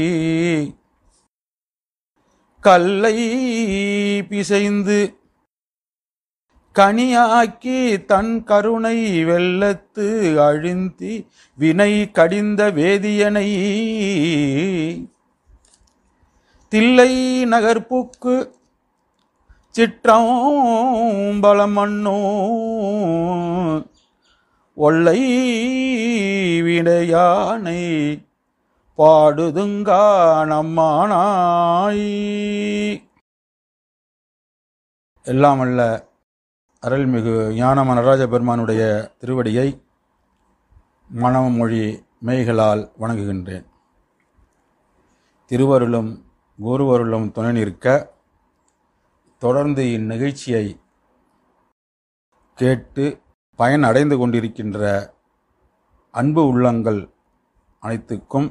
கல்லை பிசைந்து கனியாக்கி தன் கருணை வெள்ளத்து அழுந்தி வினை கடிந்த வேதியனை தில்லை நகர்ப்புக்கு சிற்றம்பலம் மண்ணோ ஒல்லை விடையானை பாடுதுங்கா நம்மானாய் எல்லாம் அல்ல அருள்மிகு ஞானம நடராஜ பெருமானுடைய திருவடியை மனமொழி மெய்களால் வணங்குகின்றேன் திருவருளும் குருவருளும் துணை நிற்க தொடர்ந்து இந்நிகழ்ச்சியை கேட்டு பயன் அடைந்து கொண்டிருக்கின்ற அன்பு உள்ளங்கள் அனைத்துக்கும்